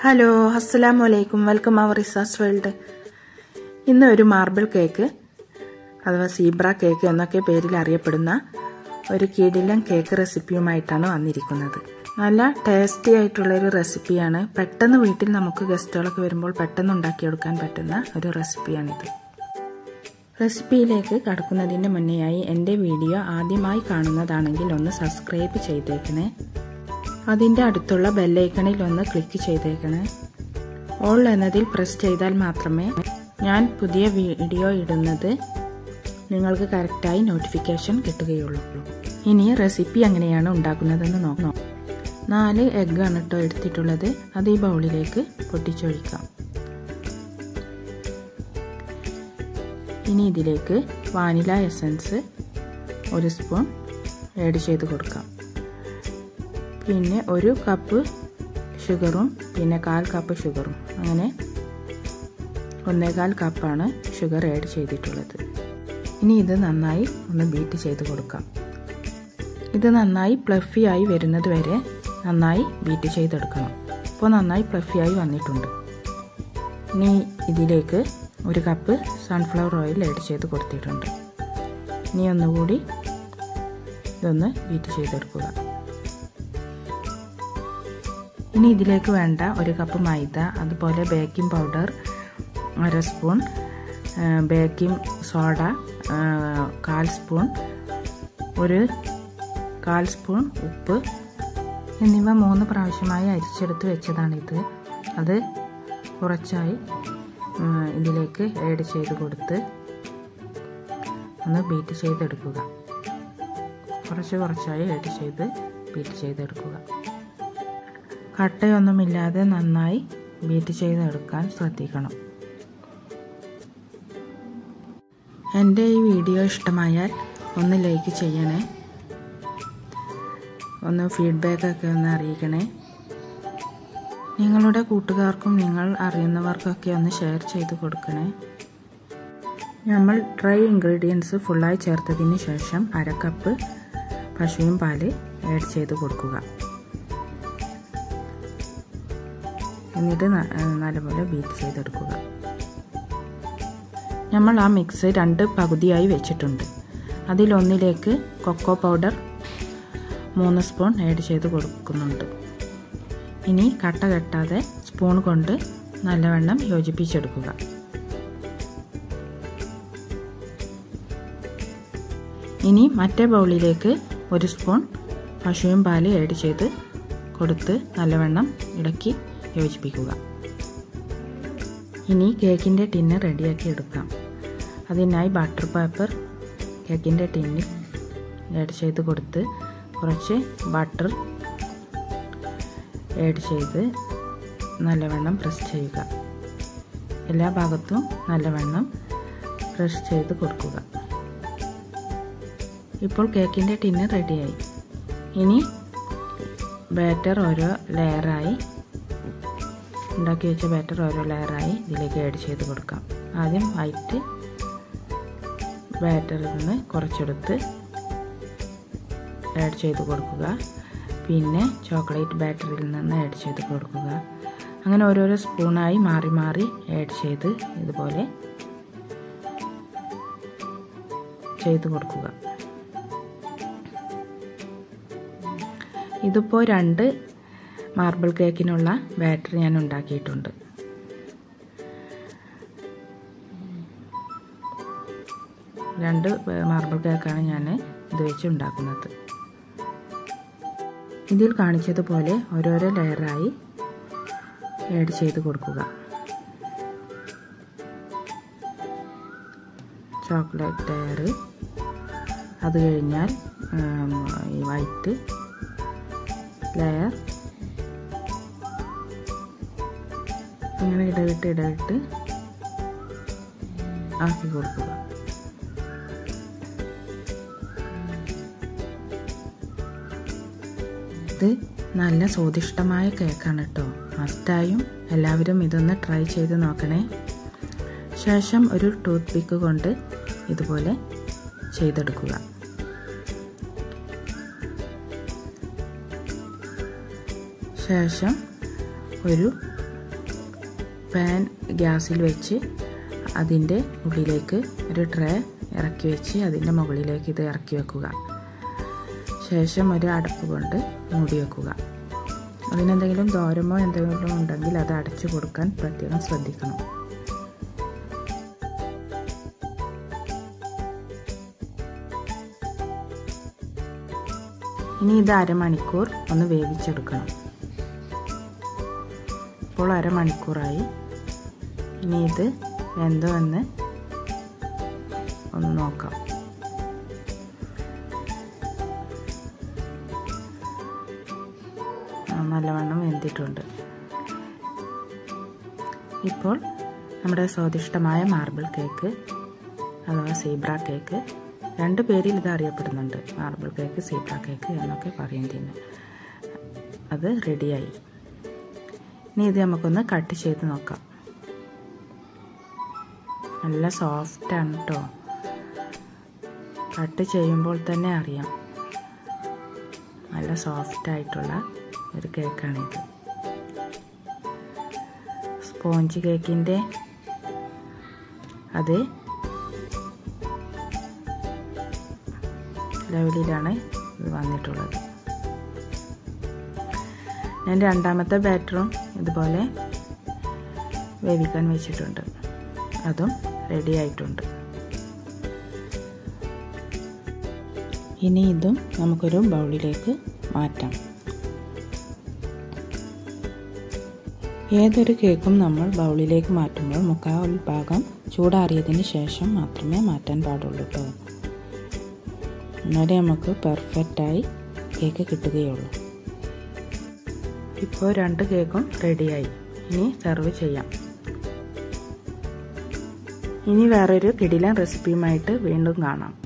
hello അസ്സലാമു അലൈക്കും welcome അവർ റിസാസ് world ഇന്ന് ഒരു മാർബിൾ കേക്ക് അഥവാ സീബ്ര കേക്ക് എന്നൊക്കെ പേരിൽ അറിയപ്പെടുന്ന ഒരു കിടിലൻ കേക്ക് റെസിപ്പിയുമായിട്ടാണ് വന്നിരിക്കുന്നത് നല്ല ടേസ്റ്റി ആയിട്ടുള്ള ഒരു റെസിപ്പിയാണ് പെട്ടെന്ന് വീട്ടിൽ നമുക്ക് ഗസ്റ്റുകളൊക്കെ വരുമ്പോൾ പെട്ടെന്ന് ഉണ്ടാക്കിയെടുക്കാൻ പറ്റുന്ന ഒരു റെസിപ്പിയാണിത് റെസിപ്പിയിലേക്ക് കടക്കുന്നതിന് മുന്നെയായി എൻ്റെ വീഡിയോ ആദ്യമായി കാണുന്നതാണെങ്കിൽ ഒന്ന് സബ്സ്ക്രൈബ് ചെയ്തേക്കണേ അതിൻ്റെ അടുത്തുള്ള ബെല്ലൈക്കണിൽ ഒന്ന് ക്ലിക്ക് ചെയ്തേക്കണേ ഓൾ എന്നതിൽ പ്രസ് ചെയ്താൽ മാത്രമേ ഞാൻ പുതിയ വീഡിയോ ഇടുന്നത് നിങ്ങൾക്ക് കറക്റ്റായി നോട്ടിഫിക്കേഷൻ കിട്ടുകയുള്ളൂ ഇനി റെസിപ്പി എങ്ങനെയാണ് ഉണ്ടാക്കുന്നതെന്ന് നോക്കാം നാല് എഗ്ഗാണ് കേട്ടോ എടുത്തിട്ടുള്ളത് അത് ഈ ബൗളിലേക്ക് പൊട്ടിച്ചൊഴിക്കാം ഇനി ഇതിലേക്ക് വാനില എസൻസ് ഒരു സ്പൂൺ ആഡ് ചെയ്ത് കൊടുക്കാം പിന്നെ ഒരു കപ്പ് ഷുഗറും പിന്നെ കാൽ കപ്പ് ഷുഗറും അങ്ങനെ ഒന്നേകാൽ കപ്പാണ് ഷുഗർ ആഡ് ചെയ്തിട്ടുള്ളത് ഇനി ഇത് നന്നായി ഒന്ന് ബീറ്റ് ചെയ്ത് കൊടുക്കാം ഇത് നന്നായി പ്ലഫി ആയി വരുന്നത് വരെ നന്നായി ബീറ്റ് ചെയ്തെടുക്കണം ഇപ്പോൾ നന്നായി പ്ലഫി ആയി വന്നിട്ടുണ്ട് ഇനി ഇതിലേക്ക് ഒരു കപ്പ് സൺഫ്ലവർ ഓയിൽ ആഡ് ചെയ്ത് കൊടുത്തിട്ടുണ്ട് ഇനി ഒന്നുകൂടി ഇതൊന്ന് ബീറ്റ് ചെയ്തെടുക്കുക ഇനി ഇതിലേക്ക് വേണ്ട ഒരു കപ്പ് മൈദ അതുപോലെ ബേക്കിംഗ് പൗഡർ അര സ്പൂൺ ബേക്കിംഗ് സോഡ കാൽ സ്പൂൺ ഒരു കാൽ സ്പൂൺ ഉപ്പ് എന്നിവ മൂന്ന് പ്രാവശ്യമായി അരിച്ചെടുത്ത് വെച്ചതാണിത് അത് കുറച്ചായി ഇതിലേക്ക് ആഡ് ചെയ്ത് കൊടുത്ത് ഒന്ന് ബീറ്റ് ചെയ്തെടുക്കുക കുറച്ച് കുറച്ചായി ആഡ് ചെയ്ത് ബീറ്റ് ചെയ്തെടുക്കുക കട്ടയൊന്നുമില്ലാതെ നന്നായി ബീറ്റ് ചെയ്തെടുക്കാൻ ശ്രദ്ധിക്കണം എൻ്റെ ഈ വീഡിയോ ഇഷ്ടമായാൽ ഒന്ന് ലൈക്ക് ചെയ്യണേ ഒന്ന് ഫീഡ്ബാക്കൊക്കെ ഒന്ന് അറിയിക്കണേ നിങ്ങളുടെ കൂട്ടുകാർക്കും നിങ്ങൾ അറിയുന്നവർക്കൊക്കെ ഒന്ന് ഷെയർ ചെയ്ത് കൊടുക്കണേ നമ്മൾ ഡ്രൈ ഇൻഗ്രീഡിയൻസ് ഫുള്ളായി ചേർത്തതിന് ശേഷം അര കപ്പ് പശുവും പാല് ആഡ് ചെയ്ത് കൊടുക്കുക എന്നിട്ട് നല്ലപോലെ ബീറ്റ് ചെയ്തെടുക്കുക നമ്മൾ ആ മിക്സ് രണ്ട് പകുതിയായി വെച്ചിട്ടുണ്ട് അതിലൊന്നിലേക്ക് കൊക്കോ പൗഡർ മൂന്ന് സ്പൂൺ ആഡ് ചെയ്ത് കൊടുക്കുന്നുണ്ട് ഇനി കട്ട കെട്ടാതെ സ്പൂൺ കൊണ്ട് നല്ലവണ്ണം യോജിപ്പിച്ചെടുക്കുക ഇനി മറ്റേ ബൗളിലേക്ക് ഒരു സ്പൂൺ പശുവും പാല് ആഡ് ചെയ്ത് കൊടുത്ത് നല്ലവണ്ണം ഇടയ്ക്ക് യോജിപ്പിക്കുക ഇനി കേക്കിൻ്റെ ടിന്ന് റെഡിയാക്കി എടുക്കാം അതിനായി ബട്ടർ പേപ്പർ കേക്കിൻ്റെ ടിന്നിൽ ആഡ് ചെയ്ത് കൊടുത്ത് കുറച്ച് ബട്ടർ ആഡ് ചെയ്ത് നല്ലവണ്ണം പ്രസ് ചെയ്യുക എല്ലാ ഭാഗത്തും നല്ലവണ്ണം പ്രസ് ചെയ്ത് കൊടുക്കുക ഇപ്പോൾ കേക്കിൻ്റെ ടിന്ന് റെഡിയായി ഇനി ബാറ്റർ ഓരോ ലെയറായി ഉണ്ടാക്കി വെച്ച ബാറ്റർ ഓരോ ലെയറായി ഇതിലേക്ക് ആഡ് ചെയ്ത് കൊടുക്കാം ആദ്യം വൈറ്റ് ബാറ്ററിൽ നിന്ന് കുറച്ചെടുത്ത് ആഡ് ചെയ്ത് കൊടുക്കുക പിന്നെ ചോക്ലേറ്റ് ബാറ്ററിയിൽ നിന്ന് ആഡ് ചെയ്ത് കൊടുക്കുക അങ്ങനെ ഓരോരോ സ്പൂണായി മാറി മാറി ആഡ് ചെയ്ത് ഇതുപോലെ ചെയ്ത് കൊടുക്കുക ഇതിപ്പോൾ രണ്ട് മാർബിൾ കേക്കിനുള്ള ബാറ്റർ ഞാൻ ഉണ്ടാക്കിയിട്ടുണ്ട് രണ്ട് മാർബിൾ കേക്കാണ് ഞാൻ ഇത് വെച്ച് ഉണ്ടാക്കുന്നത് ഇതിൽ കാണിച്ചതുപോലെ ഓരോരോ ലെയറായി ആഡ് ചെയ്ത് കൊടുക്കുക ചോക്ലേറ്റ് ലെയർ അത് കഴിഞ്ഞാൽ ഈ വൈറ്റ് ലെയർ അങ്ങനെ ഇടവിട്ട് ഇടവിട്ട് ആക്കി കൊടുക്കുക ഇത് നല്ല സ്വാദിഷ്ടമായ കേക്കാണ് കേട്ടോ മസ്റ്റായും എല്ലാവരും ഇതൊന്ന് ട്രൈ ചെയ്ത് നോക്കണേ ശേഷം ഒരു ടൂത്ത് പിക്ക് കൊണ്ട് ഇതുപോലെ ചെയ്തെടുക്കുക ശേഷം ഒരു പാൻ ഗ്യാസിൽ വെച്ച് അതിൻ്റെ ഉള്ളിലേക്ക് ഒരു ട്രേ ഇറക്കി വെച്ച് അതിൻ്റെ മുകളിലേക്ക് ഇത് ഇറക്കി വെക്കുക ശേഷം ഒരു അടപ്പ് കൊണ്ട് മൂടി വെക്കുക അതിനെന്തെങ്കിലും ദോരമോ എന്തെങ്കിലും ഉണ്ടെങ്കിൽ അത് അടച്ചു കൊടുക്കാൻ പ്രത്യേകം ശ്രദ്ധിക്കണം ഇനി ഇത് അരമണിക്കൂർ ഒന്ന് വേവിച്ചെടുക്കണം ഇപ്പോൾ അരമണിക്കൂറായി ഇനി ഇത് വെന്തോ എന്ന് ഒന്ന് നോക്കാം നല്ലവണ്ണം വെന്തിട്ടുണ്ട് ഇപ്പോൾ നമ്മുടെ സ്വാദിഷ്ടമായ മാർബിൾ കേക്ക് അഥവാ സീബ്ര കേക്ക് രണ്ട് പേരിൽ ഇത് അറിയപ്പെടുന്നുണ്ട് മാർബിൾ കേക്ക് സീബ്ര കേക്ക് എന്നൊക്കെ പറയും തന്നെ അത് റെഡിയായി ഇനി ഇത് നമുക്കൊന്ന് കട്ട് ചെയ്ത് നോക്കാം നല്ല സോഫ്റ്റാണ് കേട്ടോ കട്ട് ചെയ്യുമ്പോൾ തന്നെ അറിയാം നല്ല സോഫ്റ്റായിട്ടുള്ള ഒരു കേക്കാണിത് സ്പോഞ്ച് കേക്കിൻ്റെ അതേ ലെവലിലാണ് ഇത് വന്നിട്ടുള്ളത് ഞാൻ രണ്ടാമത്തെ ബാറ്ററും ഇതുപോലെ വേവിക്കാൻ വെച്ചിട്ടുണ്ട് അതും റെഡി ആയിട്ടുണ്ട് ഇനി ഇതും നമുക്കൊരു ബൗളിലേക്ക് മാറ്റാം ഏതൊരു കേക്കും നമ്മൾ ബൗളിലേക്ക് മാറ്റുമ്പോൾ മുക്കാൽ ഭാഗം ചൂടാറിയതിന് ശേഷം മാത്രമേ മാറ്റാൻ പാടുള്ളൂ കേട്ടോ എന്നാലേ നമുക്ക് പെർഫെക്റ്റായി കേക്ക് കിട്ടുകയുള്ളൂ ഇപ്പോൾ രണ്ട് കേക്കും റെഡിയായി ഇനി സെർവ് ചെയ്യാം ഇനി വേറൊരു കിടിലൻ റെസിപ്പിയുമായിട്ട് വീണ്ടും കാണാം